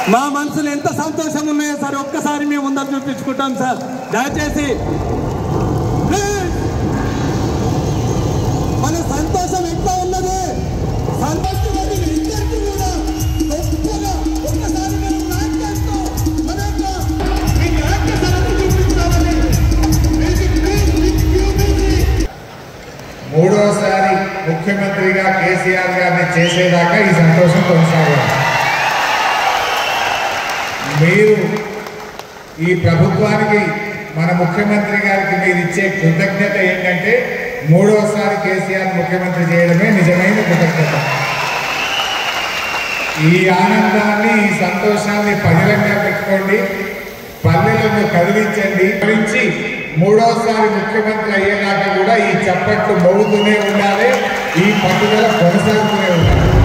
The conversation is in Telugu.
మా మనసులో ఎంత సంతోషం ఉన్నాయో సార్ ఒక్కసారి మేము ముందర చూపించుకుంటాం సార్ దయచేసి ప్లీజ్ మన సంతోషం ఎక్కువ ఉన్నది సంతోషం ఇద్దరికి కూడా గొప్పగా ఒక్కసారి మనం నాట్యంతో మన యొక్క మీ నాట్య సరళి చూపించాలని మ్యూజిక్ ప్లీజ్ మ్యూజిక్ మూడోసారి ముఖ్యమంత్రిగా కేసీఆర్ గారిని చేసేదాకా ఈ సంతోషం కొనసాగాలి మీరు ఈ ప్రభుత్వానికి మన ముఖ్యమంత్రి గారికి మీరు ఇచ్చే కృతజ్ఞత ఏంటంటే మూడోసారి కేసీఆర్ ముఖ్యమంత్రి చేయడమే నిజమైన కృతజ్ఞత ఈ ఆనందాన్ని ఈ సంతోషాన్ని పదిలంగా పెట్టుకోండి పల్లెలను కదిలించండి కదిలించి మూడోసారి ముఖ్యమంత్రి అయ్యేదాకా కూడా ఈ చప్పట్లు మోగుతూనే ఉండాలి ఈ పట్టుదల కొనసాగుతూనే ఉండాలి